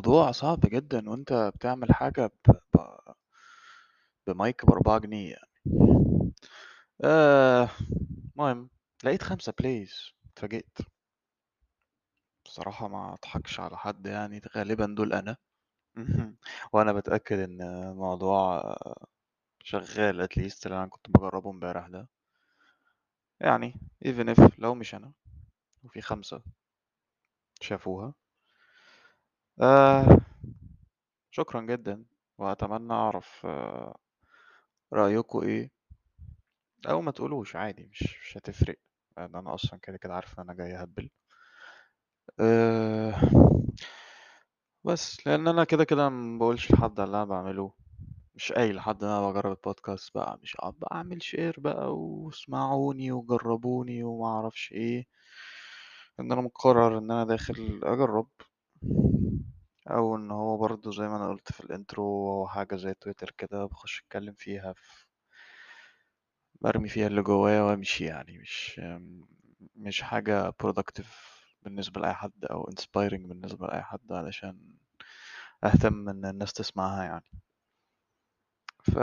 الموضوع صعب جدًا وأنت بتعمل حاجة ب ب بمايك ب4 جنيه يعني. آآ المهم لقيت 5 plays اتفاجئت. بصراحة ما أضحكش على حد يعني غالبًا دول أنا. اهم. وأنا باتأكد إن الموضوع شغال at least اللي أنا كنت باجرّبه امبارح ده. يعني even if لو مش أنا وفي 5 شافوها. آآ شكرًا جدًا وأتمنى أعرف رأيكم إيه. أو ما تقولوش عادي مش مش هتفرق، لإن أنا أصلًا كده، كده عارف إن أنا جاي أهبِّل. آآ بس، لإن أنا كده، كده ما باقولش لحد على اللي أنا باعمله، مش قايل لحد إن أنا باجرّب الpodcast بقى، مش هاقعد بقى أعمل share بقى واسمعوني وجرّبوني وما أعرفش إيه. إن أنا مقرّر إن أنا داخل أجرّب. أو إن هو برضه زي ما أنا قُلت في الintro هو حاجة زي تويتر كده باخُش أتكلّم فيها ف بارمي فيها اللي جوّايا وأمشي يعني مش مش حاجة productive بالنسبة لأي حد أو inspiring بالنسبة لأي حد علشان أهتم إن الناس تسمعها يعني. ف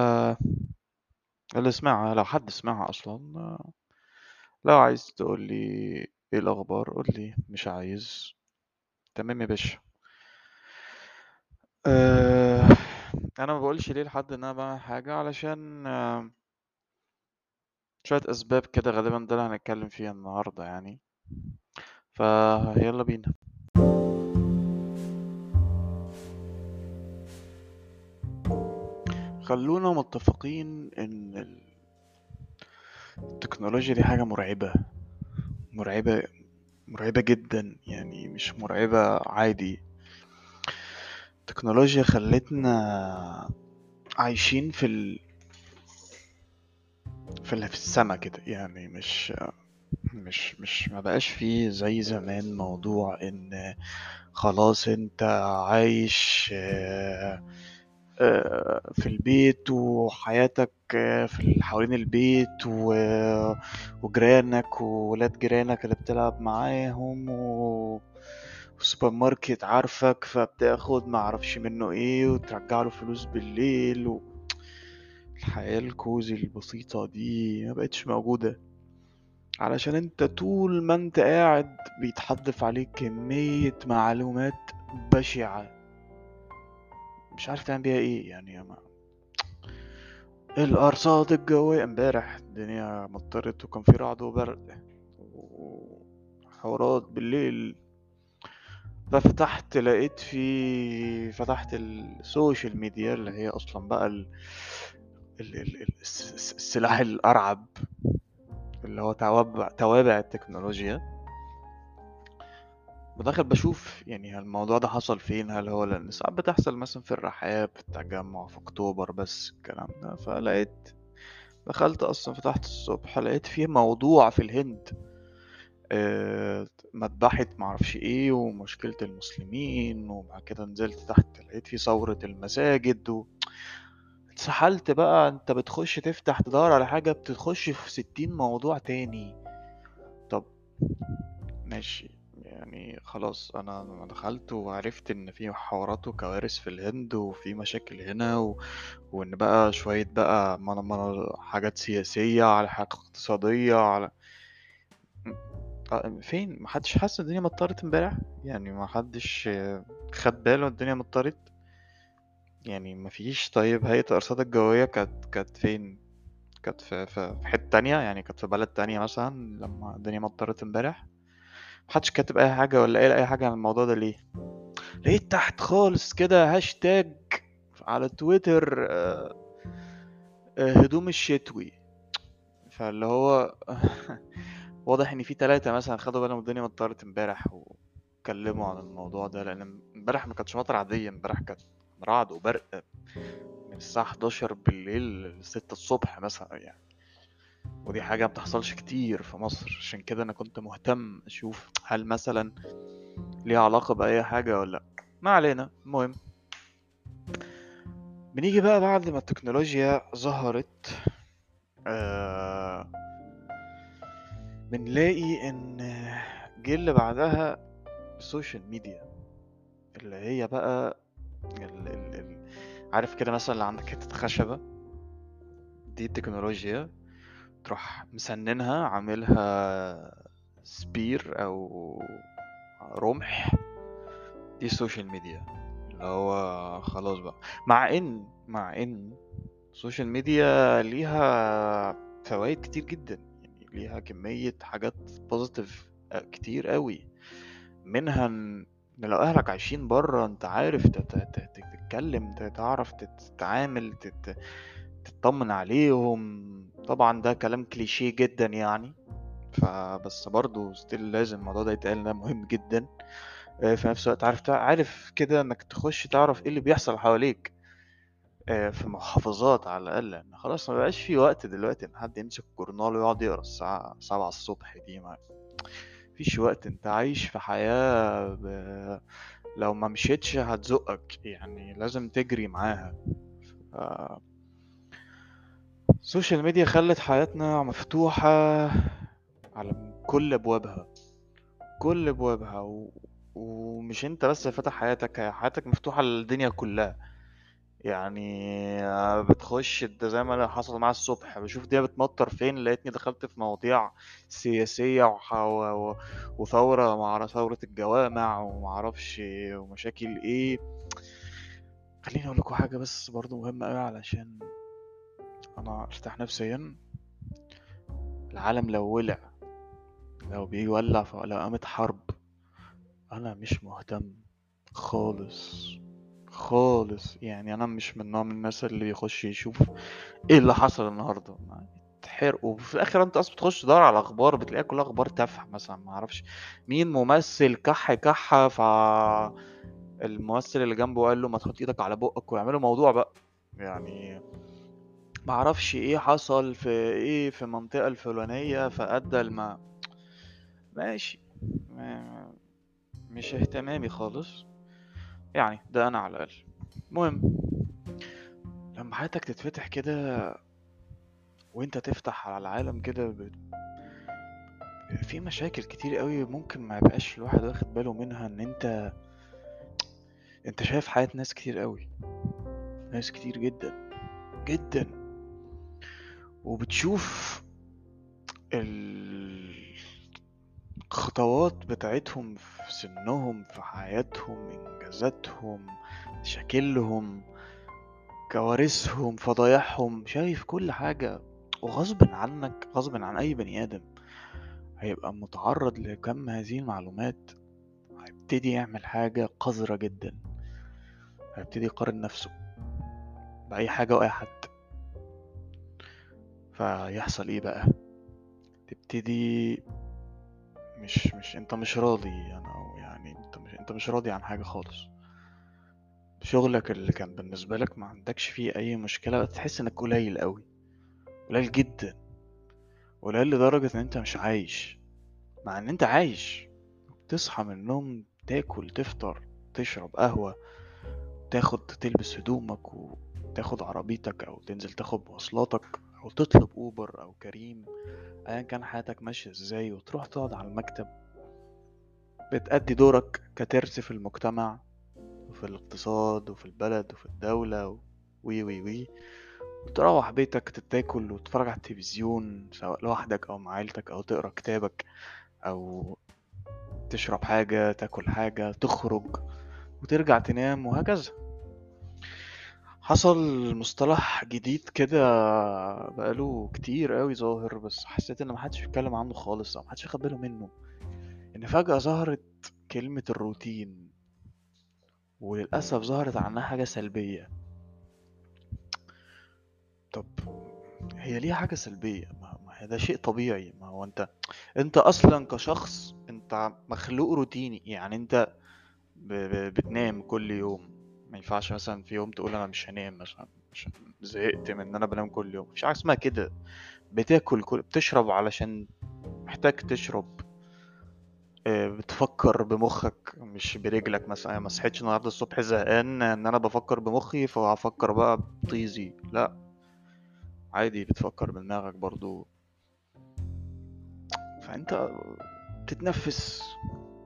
اللي سمعها لو حد سمعها أصلًا لو عايز تقول لي إيه الأخبار قُل لي، مش عايز تمام يا باشا. آآ أنا ما باقولش ليه لحد إن أنا باعمل حاجة علشان شوية أسباب كده غالبًا ده اللي هنتكلّم فيها النهارده يعني. فيالّا بينا. خلّونا متّفقين إن ال التكنولوجيا دي حاجة مرعبة، مرعبة مرعبة جدًا، يعني مش مرعبة عادي. التكنولوجيا خلّتنا عايشين في ال في ال في السما كده، يعني مش مش مش ما بقاش في زي زمان موضوع إن خلاص أنت عايش آآ في البيت وحياتك في ال حوالين البيت و وجيرانك وولاد جيرانك اللي بتلعب معاهم و والسوبر ماركت عارفك فبتاخد ما أعرفش منّه إيه وترجّع له فلوس بالليل و الحياة الكوزي البسيطة دي ما بقتش موجودة. علشان أنت طول ما أنت قاعد بيتحدّف عليك كمية معلومات بشعة. مش عارف تعمل بيها إيه، يعني ما الأرصاد الجوية امبارح الدنيا مطَّرت وكان في رعد وبرق وحوارات بالليل. ففتحت لقيت في فتحت السوشيال ميديا اللي هي أصلًا بقى ال ال ال ال الس الس السلاح الأرعب اللي هو توابع توابع التكنولوجيا. بداخل باشوف يعني الموضوع ده حصل فين، هل هو لإن ساعات بتحصل مثلًا في الرحاب، في التجمُّع، في أكتوبر بس الكلام ده، فلقيت دخلت أصلًا فتحت الصبح لقيت في موضوع في الهند آآ مذبحة ما أعرفش إيه ومشكلة المسلمين وبعد كده نزلت تحت لقيت في ثورة المساجد و اتسحلت بقى أنت بتخش تفتح تدوّر على حاجة بتخش في 60 موضوع تاني. طَب ماشي، يعني خلاص أنا أنا دخلت وعرفت إن في حوارات وكوارث في الهند وفي مشاكل هنا و وإن بقى شوية بقى من من حاجات سياسية على حاجات اقتصادية على م أ فين؟ ما حدّش حَس إن الدنيا مطَّرت امبارح؟ يعني ما حدّش خَد باله الدنيا مطَّرت؟ يعني ما فيش طيب هيئة الأرصاد الجوية كانت كانت فين؟ كانت في في في حتّة تانية، يعني كانت في بلد تانية مثلًا لمّا الدنيا مطَّرت امبارح؟ ما حدّش كاتب أي حاجة والّا قايل أي حاجة عن الموضوع ده ليه؟ لقيت تحت خالص كده hashtag على تويتر آآ هدوم الشتوي. فاللي هو واضح إن في 3 مثلًا خدوا بالهم الدنيا مطَّرت امبارح واتكلّموا عن الموضوع ده، لإن امبارح ما كانتش مطر عادية، امبارح كانت رعد وبرق من الساعة 23:00 ل6:00 مثلًا يعني. ودي حاجة ما بتحصلش كتير في مصر، عشان كده أنا كنت مهتم أشوف هل مثلًا ليها علاقة بأي حاجة والّا لأ، ما علينا، المهم. بنيجي بقى بعد ما التكنولوجيا ظهرت آآ بنلاقي إن جِه اللي بعدها السوشيال ميديا. اللي هي بقى ال ال ال عارف كده مثلا اللي عندك حتة خشبة دي تكنولوجيا تروح مسننها عاملها سبير او رمح دي السوشيال ميديا اللي هو خلاص بقى مع ان مع ان السوشيال ميديا ليها فوائد كتير جدا يعني ليها كمية حاجات بوزيتيف كتير قوي منها ان إن لو اهلك عايشين بره انت عارف تت- تت- تتكلم ت- تعرف تتعامل تت- تطمن عليهم طبعا ده كلام كليشيه جدا يعني فبس برضه ستيل لازم الموضوع ده يتقال ده مهم جدا آه، في نفس الوقت عارف تع- عارف كده انك تخش تعرف ايه اللي بيحصل حواليك آه، في محافظات على الاقل لان خلاص ما بقاش في وقت دلوقتي ان حد يمسك الجورنال ويقعد يقرا الساعه 7 الصبح دي ما فيش وقت انت عايش في حياه ب... لو ما مشيتش هتزقك يعني لازم تجري معاها ف- السوشيال ميديا خلت حياتنا مفتوحة على كل أبوابها كل أبوابها و... ومش انت بس اللي فاتح حياتك هي حياتك مفتوحة للدنيا كلها يعني آه، بتخش ده زي ما انا حصل معايا الصبح بشوف دي بتمطر فين لقيتني دخلت في مواضيع سياسية وح... و... و- وثورة مع ثورة الجوامع ومعرفش ومشاكل ايه خليني اقول لكم حاجة بس برضو مهمة قوي علشان انا ارتاح نفسيا العالم لو ولع لو بيولع ف- لو قامت حرب انا مش مهتم خالص خالص يعني انا مش من نوع من الناس اللي بيخش يشوف ايه اللي حصل النهارده ما يتحرقوا وفي الاخر انت اصلا بتخش تدور على اخبار بتلاقيها كلها اخبار تافهه مثلا ما اعرفش مين ممثل كح كحه ف الممثل اللي جنبه قال له ما تحط ايدك على بقك ويعملوا موضوع بقى يعني ما اعرفش ايه حصل في ايه في المنطقه الفلانيه فادى الما ماشي ما- مش اهتمامي خالص يعني ده انا على الاقل المهم لما حياتك تتفتح كده وانت تفتح على العالم كده ب- في مشاكل كتير قوي ممكن ما يبقاش الواحد واخد باله منها ان انت انت شايف حياة ناس كتير قوي ناس كتير جدا جدا وبتشوف الخطوات بتاعتهم في سنهم في حياتهم انجازاتهم مشاكلهم كوارثهم فضايحهم شايف كل حاجة وغصب عنك غصب عن أي بني آدم هيبقى متعرض لكم هذه المعلومات هيبتدي يعمل حاجة قذرة جدا هيبتدي يقارن نفسه بأي حاجة وأي حد فيحصل ايه بقى تبتدي مش مش انت مش راضي يعني أو يعني انت مش انت مش راضي عن حاجة خالص شغلك اللي كان بالنسبة لك ما عندكش فيه أي مشكلة بقى تحس إنك قليل قوي قليل جدا قليل لدرجة إن أنت مش عايش مع إن أنت عايش تصحى من النوم تاكل تفطر تشرب قهوة تاخد تلبس هدومك وتاخد عربيتك أو تنزل تاخد مواصلاتك أو تطلب أوبر أو كريم أيا كان حياتك ماشية إزاي وتروح تقعد على المكتب بتأدي دورك كترس في المجتمع وفي الاقتصاد وفي البلد وفي الدولة و- وي وي وي وتروح بيتك تتاكل وتتفرج على التلفزيون سواء لوحدك أو مع عيلتك أو تقرا كتابك أو تشرب حاجة تاكل حاجة تخرج وترجع تنام وهكذا حصل مصطلح جديد كده بقاله كتير قوي ظاهر بس حسيت ان محدش بيتكلم عنه خالص او محدش واخد باله منه ان فجأة ظهرت كلمة الروتين وللأسف ظهرت عنها حاجة سلبية طب هي ليه حاجة سلبية ما ما هي ده شيء طبيعي ما هو انت انت اصلا كشخص انت مخلوق روتيني يعني انت ب... ب... بتنام كل يوم ما ينفعش مثلا في يوم تقول انا مش هنام مثلا عشان زهقت من ان انا بنام كل يوم مفيش حاجة اسمها كده بتاكل كل بتشرب علشان محتاج تشرب آه، بتفكر بمخك مش برجلك مثلا ما صحيتش النهارده الصبح زهقان ان انا بفكر بمخي فهفكر بقى بطيزي لا عادي بتفكر بدماغك برضو فانت تتنفس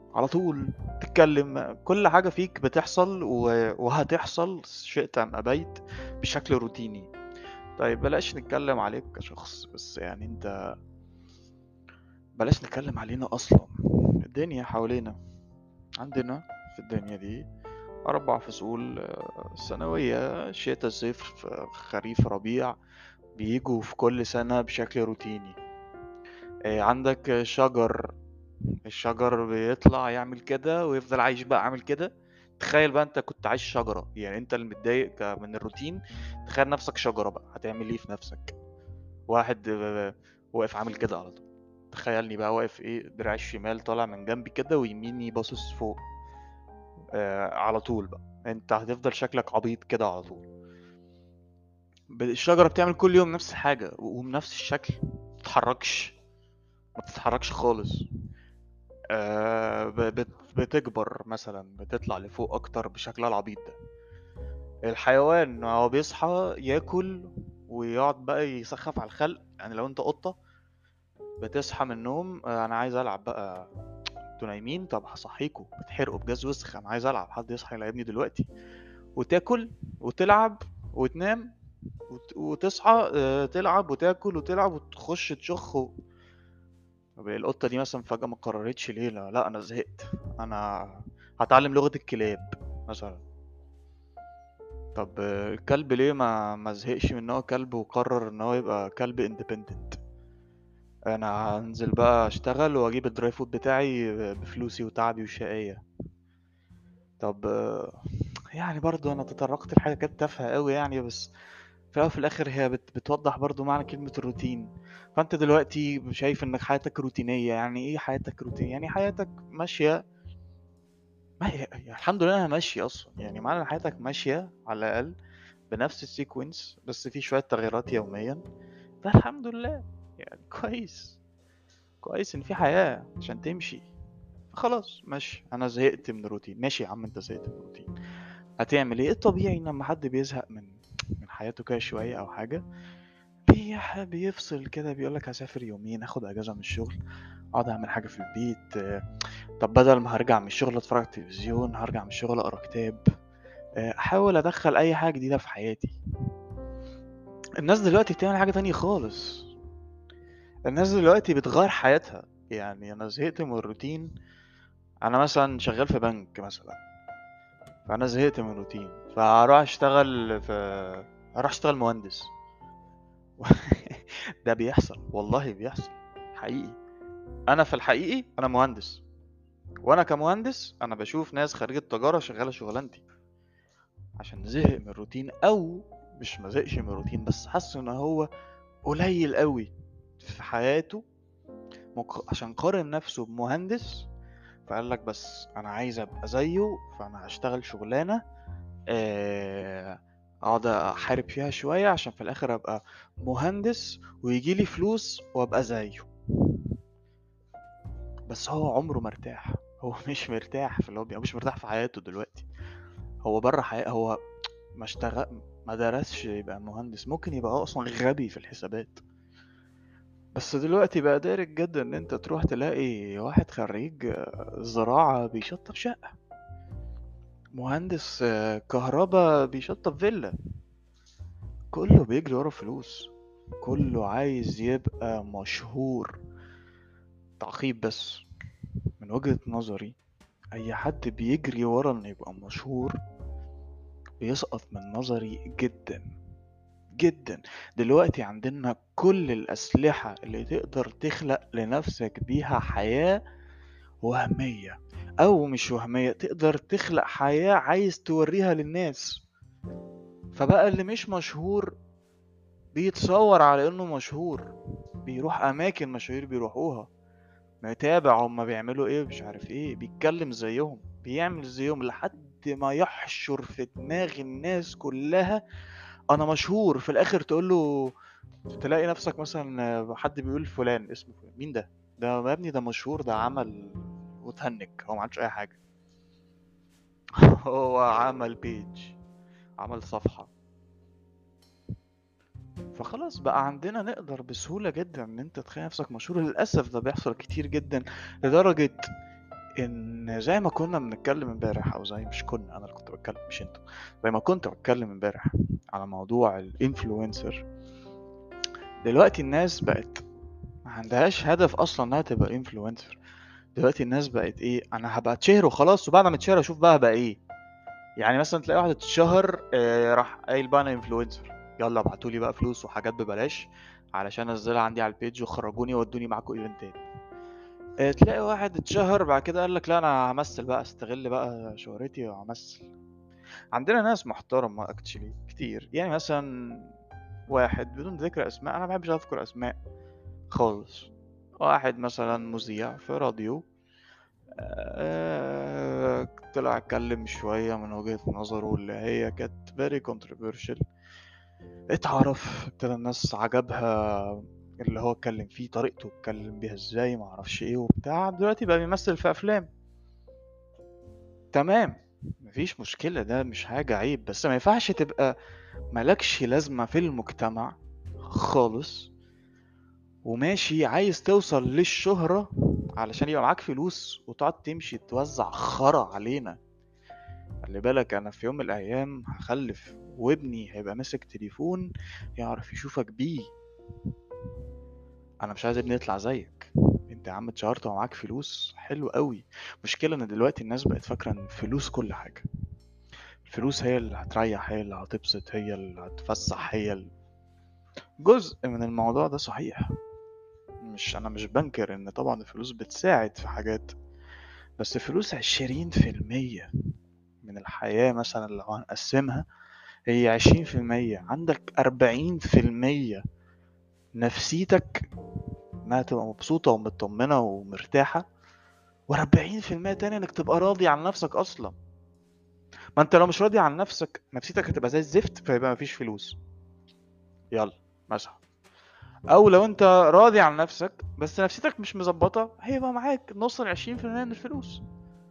على طول تتكلم كل حاجة فيك بتحصل و- وهتحصل شئت أم أبيت بشكل روتيني طيب بلاش نتكلم عليك كشخص بس يعني انت بلاش نتكلم علينا أصلا الدنيا حوالينا عندنا في الدنيا دي أربع فصول آه، سنوية شتاء صيف آه، خريف ربيع بيجوا في كل سنة بشكل روتيني آه، عندك شجر الشجر بيطلع يعمل كده ويفضل عايش بقى عامل كده تخيل بقى انت كنت عايش شجرة يعني انت اللي متضايق ك- من الروتين تخيل نفسك شجرة بقى هتعمل ايه في نفسك واحد آه، واقف عامل كده على طول تخيلني بقى واقف ايه دراعي الشمال طالع من جنبي كده ويميني باصص فوق آه على طول بقى انت هتفضل شكلك عبيط كده على طول ب- الشجرة بتعمل كل يوم نفس الحاجة وبنفس الشكل ما بتتحركش ما بتتحركش خالص آه ب- بت- بتكبر مثلا بتطلع لفوق اكتر بشكلها العبيط ده الحيوان هو بيصحى ياكل ويقعد بقى يسخف على الخلق يعني لو انت قطة بتصحى من النوم آه انا عايز العب بقى انتوا نايمين طب هصحيكوا بتحرقوا بجاز وسخ انا عايز العب حد يصحى يلعبني دلوقتي وتاكل وتلعب وتنام وت- وتصحى آه، تلعب وتاكل وتلعب وتخش تشخ و... طب القطة دي مثلا فجأة ما قررتش ليه لا, لا انا زهقت انا هتعلم لغة الكلاب مثلا طب آه، الكلب ليه ما ما زهقش من ان هو كلب وقرر ان هو يبقى كلب اندبندنت انا هنزل بقى اشتغل واجيب الدراي فود بتاعي بفلوسي وتعبي وشقاية طب آه، يعني برضو انا تطرقت لحاجة كانت تافهة قوي يعني بس في الأول وفي الآخر هي بت... بتوضح برضو معنى كلمة الروتين فأنت دلوقتي شايف إنك حياتك روتينية يعني إيه حياتك روتين يعني حياتك ماشية ما هي... يعني الحمد لله أنا ماشية أصلا يعني معنى إن حياتك ماشية على الأقل بنفس السيكونس بس في شوية تغييرات يوميا ده الحمد لله يعني كويس كويس إن في حياة عشان تمشي خلاص ماشي أنا زهقت من الروتين ماشي يا عم أنت زهقت من الروتين هتعمل إيه الطبيعي إن لما حد بيزهق من من حياته كده شوية أو حاجة بيح- بيفصل كده بيقولك هسافر يومين اخد اجازة من الشغل اقعد اعمل حاجة في البيت آه، طب بدل ما هرجع من الشغل اتفرج على التلفزيون هرجع من الشغل اقرا كتاب آه، احاول ادخل اي حاجة جديدة في حياتي الناس دلوقتي بتعمل حاجة تانية خالص الناس دلوقتي بتغير حياتها يعني انا زهقت من الروتين انا مثلا شغال في بنك مثلا فانا زهقت من الروتين فهروح اشتغل في هروح اشتغل مهندس ده بيحصل والله بيحصل حقيقي انا في الحقيقي انا مهندس وانا كمهندس انا بشوف ناس خريجة تجارة شغالة شغلانتي عشان زهق من الروتين او مش مزهقش من الروتين بس حس ان هو قليل قوي في حياته مق... عشان قارن نفسه بمهندس فقال لك بس انا عايز ابقى زيه فانا هشتغل شغلانة آه، اقعد احارب فيها شوية عشان في الاخر ابقى مهندس ويجيلي فلوس وابقى زيه بس هو عمره ما ارتاح هو مش مرتاح في اللي هو بي- مش مرتاح في حياته دلوقتي هو بره حياة هو ما اشتغل ما درسش يبقى مهندس ممكن يبقى هو اصلا غبي في الحسابات بس دلوقتي بقى دارج جدا ان انت تروح تلاقي واحد خريج آه، زراعة بيشطب شقة مهندس آه، كهرباء بيشطب فيلا كله بيجري ورا فلوس كله عايز يبقى مشهور تعقيب بس من وجهة نظري اي حد بيجري ورا انه يبقى مشهور بيسقط من نظري جدا جدا دلوقتي عندنا كل الأسلحة اللي تقدر تخلق لنفسك بيها حياة وهمية أو مش وهمية تقدر تخلق حياة عايز توريها للناس فبقى اللي مش مشهور بيتصور على إنه مشهور بيروح أماكن مشاهير بيروحوها متابع هما بيعملوا ايه مش عارف ايه بيتكلم زيهم بيعمل زيهم لحد ما يحشر في دماغ الناس كلها انا مشهور في الاخر تقول له تلاقي نفسك مثلا حد بيقول فلان اسمه فلان مين ده ده يا ابني ده مشهور ده عمل وتهنج هو ما عملش اي حاجه هو عمل بيج عمل صفحه فخلاص بقى عندنا نقدر بسهولة جدا ان انت تخيل نفسك مشهور للأسف ده بيحصل كتير جدا لدرجة ان زي ما كنا بنتكلم امبارح او زي مش كنا انا اللي كنت بتكلم مش انتوا زي ما كنت بتكلم امبارح على موضوع الانفلونسر دلوقتي الناس بقت ما عندهاش هدف اصلا انها تبقى انفلونسر دلوقتي الناس بقت ايه انا هبقى اتشهر وخلاص وبعد ما اتشهر اشوف بقى هبقى ايه يعني مثلا تلاقي واحد اتشهر آه، راح قايل بقى انا انفلونسر يلا ابعتولي بقى فلوس وحاجات ببلاش علشان انزلها عندي على البيج وخرجوني ودوني معاكم ايفنتات آه، تلاقي واحد اتشهر بعد كده قال لك لا انا همثل بقى استغل بقى شهرتي وهمثل عندنا ناس محترمة اكتشلي كتير يعني مثلا واحد بدون ذكر اسماء انا ما بحبش اذكر اسماء خالص واحد مثلا مذيع في راديو آه، طلع اتكلم شوية من وجهة نظره اللي هي كانت very controversial اتعرف ابتدى الناس عجبها اللي هو اتكلم فيه طريقته اتكلم بيها ازاي معرفش ايه وبتاع دلوقتي بقى بيمثل في افلام تمام مفيش مشكلة ده مش حاجة عيب بس ما ينفعش تبقى ملكش لازمة في المجتمع خالص وماشي عايز توصل للشهرة علشان يبقى معاك فلوس وتقعد تمشي توزع خرا علينا خلي بالك انا في يوم من الايام هخلف وابني هيبقى ماسك تليفون يعرف يشوفك بيه انا مش عايز ابني يطلع زيك انت يا عم اتشهرت ومعاك فلوس حلو قوي مشكلة ان دلوقتي الناس بقت فاكرة ان الفلوس كل حاجة الفلوس هي اللي هتريح هي اللي هتبسط هي اللي هتفسح هي اللي... جزء من الموضوع ده صحيح مش انا مش بنكر ان طبعا الفلوس بتساعد في حاجات بس الفلوس عشرين في المية من الحياة مثلا لو هنقسمها هي عشرين في المية عندك أربعين في المية نفسيتك انها تبقى مبسوطة ومطمنة ومرتاحة وأربعين في المية تاني انك تبقى راضي عن نفسك اصلا ما انت لو مش راضي عن نفسك نفسيتك هتبقى زي الزفت فيبقى مفيش فلوس يلا مثلا او لو انت راضي عن نفسك بس نفسيتك مش مظبطه هيبقى معاك نص العشرين في المية من الفلوس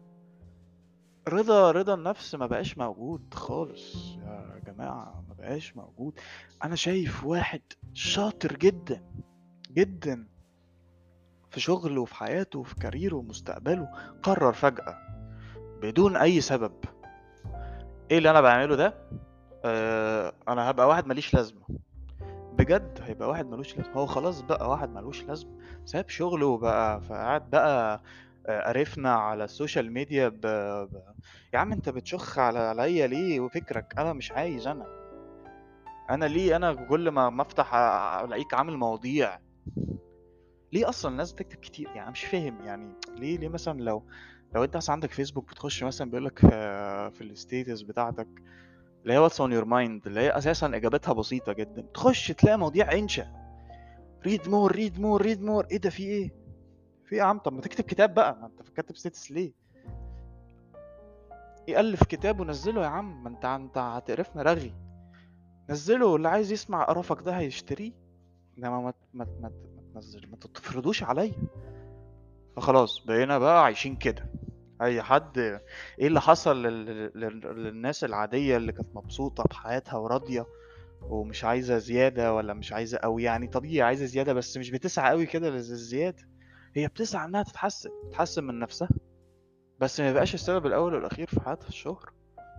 رضا رضا النفس ما بقاش موجود خالص يا جماعة ما بقاش موجود انا شايف واحد شاطر جدا جدا في شغله وفي حياته وفي كاريره ومستقبله قرر فجأة بدون اي سبب ايه اللي انا بعمله ده آه انا هبقى واحد ماليش لازمة بجد هيبقى واحد ملوش لازمة هو خلاص بقى واحد ملوش لازمة ساب شغله وبقى فقعد بقى آه، قرفنا على السوشيال ميديا ب... ب... يا عم انت بتشخ على عليا ليه وفكرك انا مش عايز انا انا ليه انا كل ما ما افتح أ- الاقيك عامل مواضيع ليه اصلا الناس بتكتب كتير يعني أنا مش فاهم يعني ليه ليه مثلا لو لو انت مثلا عندك فيسبوك بتخش مثلا بيقول لك في في الستيتس بتاعتك اللي هي واتس اون يور مايند اللي هي اساسا اجابتها بسيطه جدا تخش تلاقي مواضيع انشا ريد مور ريد مور ريد مور ايه ده في ايه في ايه يا عم طب ما تكتب كتاب بقى ما انت كاتب ستيتس ليه يألف كتاب ونزله يا عم ما انت انت هتقرفنا رغي نزله اللي عايز يسمع قرفك ده هيشتريه انما ما ما ما ما تنزل ما تفرضوش عليا فخلاص بقينا بقى عايشين كده اي حد ايه اللي حصل لل... لل... للناس العادية اللي كانت مبسوطة بحياتها وراضية ومش عايزة زيادة ولا مش عايزة أوي يعني طبيعي عايزة زيادة بس مش بتسعى أوي كده للزيادة هي بتسعى إنها تتحسن تتحسن من نفسها بس ما يبقاش السبب الأول والأخير في حياتها الشهرة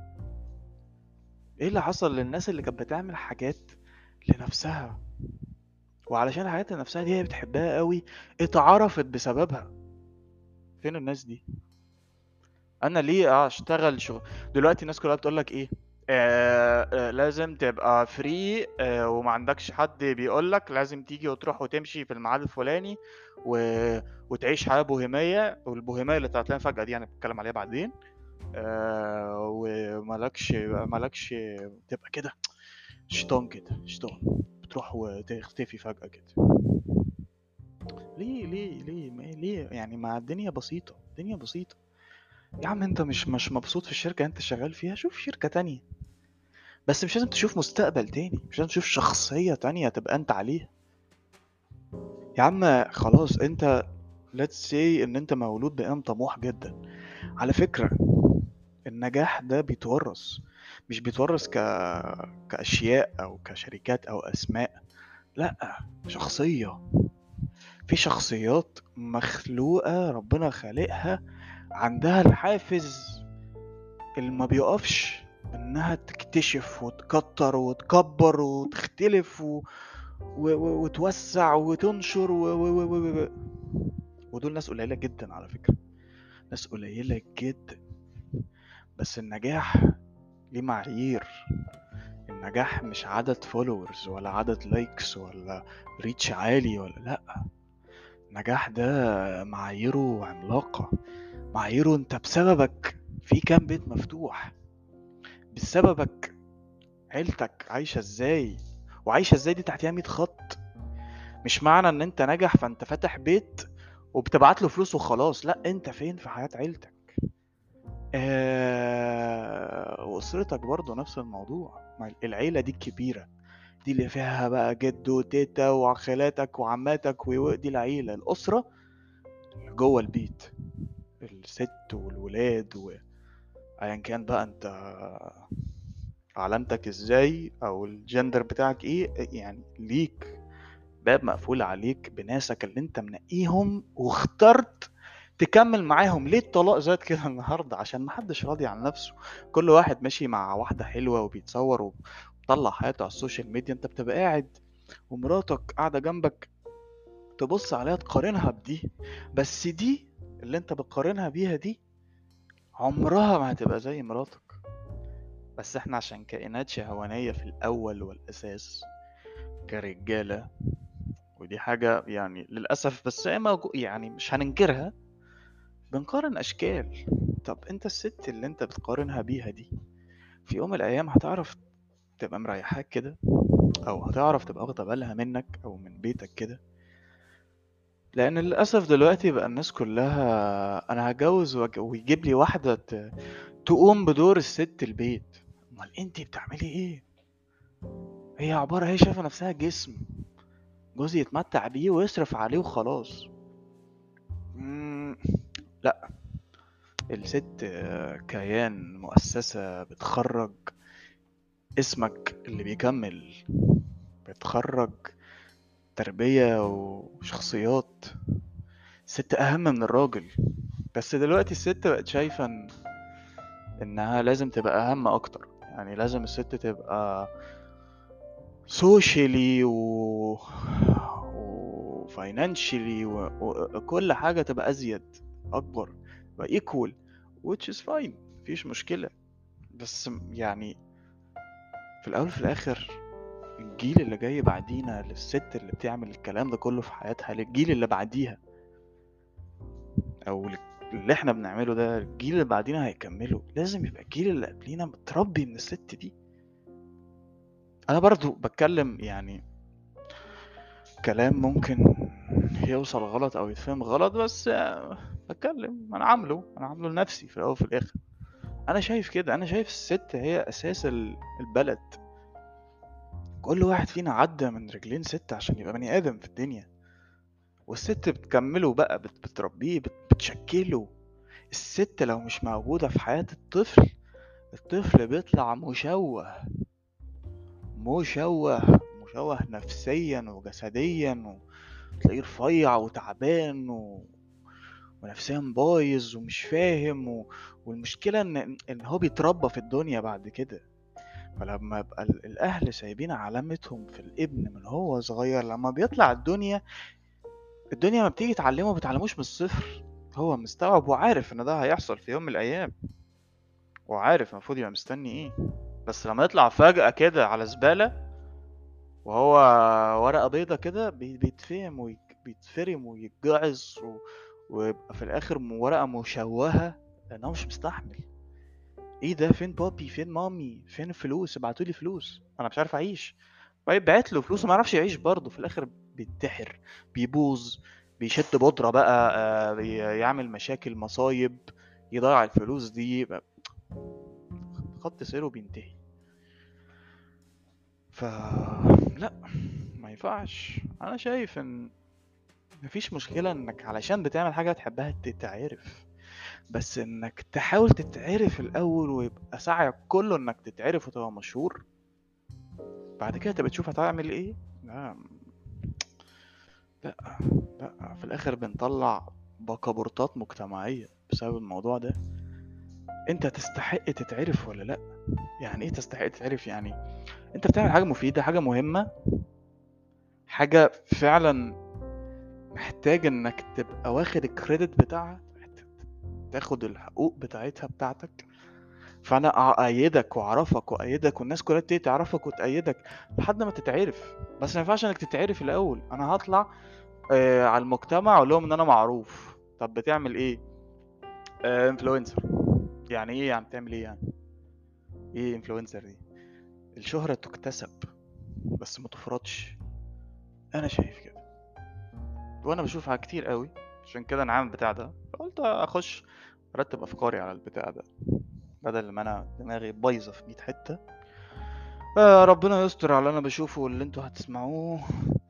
ايه اللي حصل للناس اللي كانت بتعمل حاجات لنفسها وعلشان الحاجات لنفسها دي هي بتحبها قوي اتعرفت بسببها فين الناس دي انا ليه اشتغل شغل دلوقتي الناس كلها بتقول لك ايه آه آه لازم تبقى فري آه وما عندكش حد بيقول لك لازم تيجي وتروح وتمشي في الميعاد الفلاني و... وتعيش حياة بوهيمية والبوهيمية اللي طلعت لنا فجأة دي انا بتكلم عليها بعدين آه وملكش ملكش تبقى كده شيطان كده شيطان بتروح وتختفي فجأة كده ليه ليه ليه ما- ليه يعني ما الدنيا بسيطة الدنيا بسيطة يا عم انت مش مش مبسوط في الشركة انت شغال فيها شوف شركة تانية بس مش لازم تشوف مستقبل تاني مش لازم تشوف شخصية تانية تبقى انت عليها يا عم خلاص انت let's say ان انت مولود بإنسان طموح جدا على فكرة النجاح ده بيتورث مش بيتورث ك... كأشياء أو كشركات أو أسماء لأ شخصية في شخصيات مخلوقة ربنا خالقها عندها الحافز اللي ما بيقفش انها تكتشف وتكتر وتكبر وتختلف و... و... و... وتوسع وتنشر و... و... و... و... و... ودول ناس قليلة جدا على فكرة ناس قليلة جدا بس النجاح ليه معايير النجاح مش عدد فولورز ولا عدد لايكس ولا ريتش عالي ولا لا النجاح ده معاييره عملاقة معاييره انت بسببك في كام بيت مفتوح بسببك عيلتك عايشة ازاي وعايشة ازاي دي تحتها 100 خط مش معنى ان انت ناجح فانت فاتح بيت وبتبعت له فلوس وخلاص لا انت فين في حياة عيلتك آه... واسرتك برضو نفس الموضوع ما العيلة دي الكبيرة دي اللي فيها بقى جد وتيتا وخالاتك وعماتك ودي العيلة الأسرة اللي جوه البيت الست والولاد و... ايا كان بقى انت علامتك ازاي او الجندر بتاعك ايه يعني ليك باب مقفول عليك بناسك اللي انت منقيهم واخترت تكمل معاهم ليه الطلاق زاد كده النهارده عشان محدش راضي عن نفسه كل واحد ماشي مع واحده حلوه وبيتصور ومطلع حياته على السوشيال ميديا انت بتبقى قاعد ومراتك قاعده جنبك تبص عليها تقارنها بدي بس دي اللي انت بتقارنها بيها دي عمرها ما هتبقى زي مراتك بس احنا عشان كائنات شهوانية في الأول والأساس كرجالة ودي حاجة يعني للأسف بس هي موجو- يعني مش هننكرها بنقارن أشكال طب أنت الست اللي أنت بتقارنها بيها دي في يوم من الأيام هتعرف تبقى مريحاك كده أو هتعرف تبقى واخدة بالها منك أو من بيتك كده لأن للأسف دلوقتي بقى الناس كلها أنا هتجوز وأج- ويجيب لي واحدة ت- تقوم بدور الست البيت أمال أنتي بتعملي إيه؟ هي عبارة هي شايفة نفسها جسم جوزي يتمتع بيه ويصرف عليه وخلاص مم، لا الست آه، كيان مؤسسة بتخرج اسمك اللي بيكمل بتخرج تربية وشخصيات الست أهم من الراجل بس دلوقتي الست بقت شايفة إن إنها لازم تبقى أهم أكتر يعني لازم الست تبقى سوشيالي و وفاينانشالي وكل حاجة تبقى أزيد أكبر تبقى equal which is fine مفيش مشكلة بس يعني في الأول وفي الآخر الجيل اللي جاي بعدينا للست اللي بتعمل الكلام ده كله في حياتها للجيل اللي بعديها أو اللي احنا بنعمله ده الجيل اللي بعدينا هيكمله لازم يبقى الجيل اللي قبلينا متربي من الست دي انا برضو بتكلم يعني كلام ممكن يوصل غلط او يتفهم غلط بس آه، بتكلم انا عامله انا عامله لنفسي في الاول وفي الاخر انا شايف كده انا شايف الست هي اساس ال- البلد كل واحد فينا عدى من رجلين ست عشان يبقى بني ادم في الدنيا والست بتكمله بقى بت- بتربيه بت- بتشكله الست لو مش موجودة في حياة الطفل الطفل بيطلع مشوه مشوه مشوه نفسيا وجسديا وتلاقيه رفيع وتعبان و... ونفسيا بايظ ومش فاهم و... والمشكلة إن إن هو بيتربى في الدنيا بعد كده فلما يبقى ال- الأهل سايبين علامتهم في الابن من هو صغير لما بيطلع الدنيا الدنيا ما بتيجي تعلمه ما بتعلموش من الصفر هو مستوعب وعارف إن ده هيحصل في يوم من الأيام وعارف المفروض يبقى مستني إيه بس لما يطلع فجأة كده على زبالة وهو ورقة بيضة كده بي- بيتفهم وبيتفرم ويتجعص و... ويبقى في الآخر م- ورقة مشوهة لأن هو مش مستحمل ايه ده فين بابي فين مامي فين الفلوس ابعتولي فلوس انا مش عارف اعيش طيب بعت له فلوس وما يعرفش يعيش برضه في الاخر بينتحر بيبوظ بيشد بودرة بقى آه، بي- يعمل مشاكل مصايب يضيع الفلوس دي يبقى خط سيره بينتهي ف لا ما ينفعش انا شايف ان مفيش مشكلة انك علشان بتعمل حاجة تحبها تتعرف بس انك تحاول تتعرف الاول ويبقى سعيك كله انك تتعرف وتبقى مشهور بعد كده تبقى تشوف هتعمل ايه لا لا لا في الاخر بنطلع بكابورتات مجتمعية بسبب الموضوع ده انت تستحق تتعرف ولا لا يعني ايه تستحق تتعرف يعني انت بتعمل حاجه مفيده حاجه مهمه حاجه فعلا محتاج انك تبقى واخد الكريدت بتاعها تاخد الحقوق بتاعتها بتاعتك فانا اأيدك واعرفك وايدك والناس كلها تبتدي تعرفك وتأيدك لحد ما تتعرف بس ما ينفعش انك تتعرف الاول انا هطلع آه على المجتمع اقول لهم ان انا معروف طب بتعمل ايه انفلونسر يعني ايه يعني بتعمل ايه يعني ايه انفلونسر دي الشهرة تكتسب بس ما تفرضش انا شايف كده وانا بشوفها كتير قوي عشان كده انا عامل بتاع ده قلت اخش ارتب افكاري على البتاع ده بدل ما انا دماغي بايظه في 100 حته آه ربنا يستر على اللي انا بشوفه واللي انتوا هتسمعوه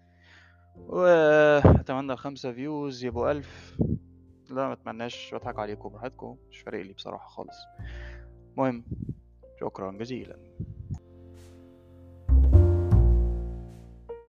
واتمنى الخمسة فيوز يبقوا ألف لا ما اتمناش بضحك عليكم براحتكم مش فارق لي بصراحة خالص المهم شكرا جزيلا